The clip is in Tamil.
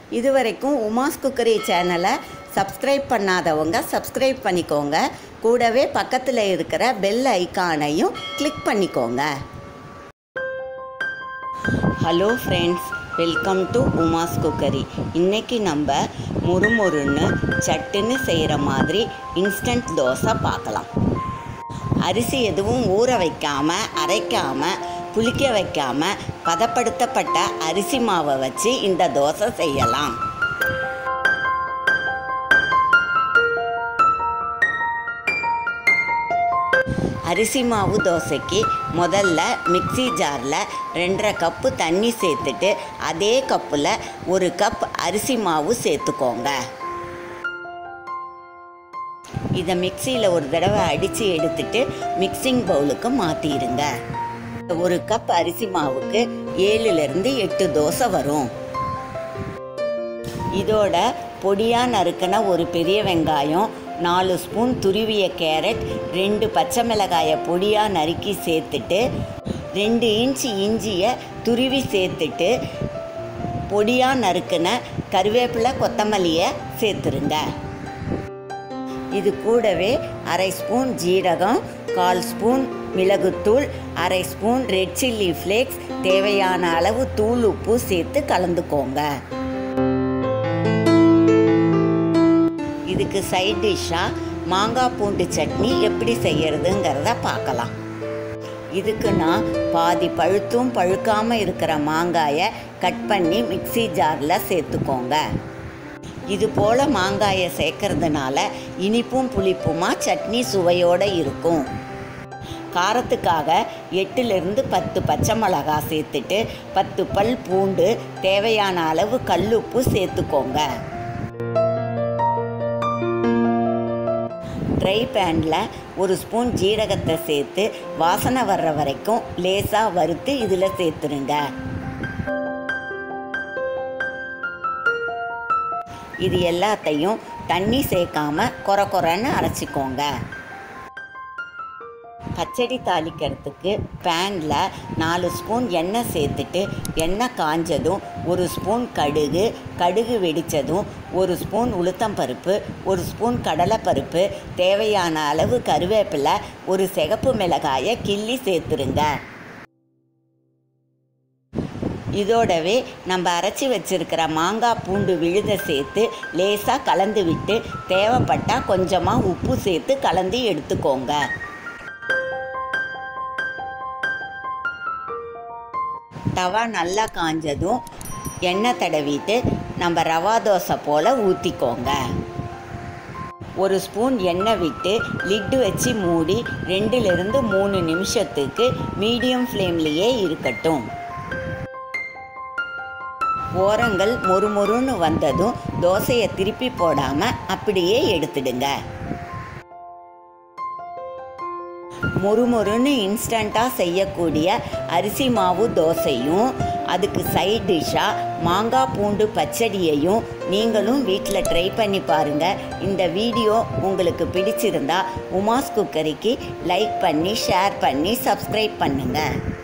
இதுவரைக்கும் உமாஸ் குக்கரி சேனலை சப்ஸ்கிரைப் பண்ணாதவங்க சப்ஸ்கிரைப் பண்ணிக்கோங்க கூடவே பக்கத்தில் இருக்கிற பெல் ஐகானையும் கிளிக் பண்ணிக்கோங்க hello friends welcome to Uma's cookery இன்றைக்கி நம்ம முறுமுறுன்னு சட்டுன்னு செய்கிற மாதிரி இன்ஸ்டன்ட் தோசை பார்க்கலாம் அரிசி எதுவும் ஊற வைக்காமல் அரைக்காமல் புளிக்க வைக்காமல் பதப்படுத்தப்பட்ட அரிசி மாவை வச்சு இந்த தோசை செய்யலாம் அரிசி மாவு தோசைக்கு முதல்ல மிக்ஸி ஜாரில் ரெண்டரை கப்பு தண்ணி சேர்த்துட்டு அதே கப்பில் ஒரு கப் அரிசி மாவு சேர்த்துக்கோங்க இதை மிக்சியில் ஒரு தடவை அடித்து எடுத்துட்டு மிக்சிங் பவுலுக்கு மாற்றிடுங்க ஒரு கப் அரிசி மாவுக்கு ஏழுலேருந்து எட்டு தோசை வரும் இதோட பொடியாக நறுக்கின ஒரு பெரிய வெங்காயம் நாலு ஸ்பூன் துருவிய கேரட் ரெண்டு பச்சை மிளகாயை பொடியாக நறுக்கி சேர்த்துட்டு ரெண்டு இன்ச் இஞ்சியை துருவி சேர்த்துட்டு பொடியாக நறுக்கின கருவேப்பிலை கொத்தமல்லியை சேர்த்துருங்க இது கூடவே அரை ஸ்பூன் ஜீரகம் கால் ஸ்பூன் மிளகுத்தூள் அரை ஸ்பூன் ரெட் சில்லி ஃப்ளேக்ஸ் தேவையான அளவு தூள் உப்பு சேர்த்து கலந்துக்கோங்க இதுக்கு சைட் டிஷ்ஷாக மாங்காய் பூண்டு சட்னி எப்படி செய்யறதுங்கிறத பார்க்கலாம் இதுக்கு நான் பாதி பழுத்தும் பழுக்காமல் இருக்கிற மாங்காயை கட் பண்ணி மிக்ஸி ஜாரில் சேர்த்துக்கோங்க இது போல் மாங்காயை சேர்க்கறதுனால இனிப்பும் புளிப்புமா சட்னி சுவையோடு இருக்கும் காரத்துக்காக எட்டுலேருந்து பத்து பச்சை மிளகா சேர்த்துட்டு பத்து பல் பூண்டு தேவையான அளவு கல்லுப்பு சேர்த்துக்கோங்க ட்ரை பேனில் ஒரு ஸ்பூன் ஜீரகத்தை சேர்த்து வாசனை வர்ற வரைக்கும் லேசாக வறுத்து இதில் சேர்த்துருங்க இது எல்லாத்தையும் தண்ணி சேர்க்காம கொர கொரன்னு அரைச்சிக்கோங்க பச்சடி தாளிக்கிறதுக்கு பேனில் நாலு ஸ்பூன் எண்ணெய் சேர்த்துட்டு எண்ணெய் காஞ்சதும் ஒரு ஸ்பூன் கடுகு கடுகு வெடித்ததும் ஒரு ஸ்பூன் உளுத்தம்பருப்பு ஒரு ஸ்பூன் கடலைப்பருப்பு தேவையான அளவு கருவேப்பிலை ஒரு சிகப்பு மிளகாயை கிள்ளி சேர்த்துருங்க இதோடவே நம்ம அரைச்சி வச்சிருக்கிற மாங்காய் பூண்டு விழுத சேர்த்து லேசாக கலந்து விட்டு தேவைப்பட்டால் கொஞ்சமாக உப்பு சேர்த்து கலந்து எடுத்துக்கோங்க தவா நல்லா காஞ்சதும் எண்ணெய் தடவிட்டு நம்ம ரவா தோசை போல் ஊற்றிக்கோங்க ஒரு ஸ்பூன் எண்ணெய் விட்டு லிட்டு வச்சு மூடி ரெண்டுலேருந்து மூணு நிமிஷத்துக்கு மீடியம் ஃப்ளேம்லேயே இருக்கட்டும் ஓரங்கள் மொறுமொறுன்னு வந்ததும் தோசையை திருப்பி போடாமல் அப்படியே எடுத்துடுங்க மொறுமொறுன்னு இன்ஸ்டண்ட்டாக செய்யக்கூடிய அரிசி மாவு தோசையும் அதுக்கு சைட் டிஷ்ஷாக மாங்காய் பூண்டு பச்சடியையும் நீங்களும் வீட்டில் ட்ரை பண்ணி பாருங்கள் இந்த வீடியோ உங்களுக்கு பிடிச்சிருந்தா உமாஸ் குக்கரிக்கு லைக் பண்ணி ஷேர் பண்ணி சப்ஸ்கிரைப் பண்ணுங்கள்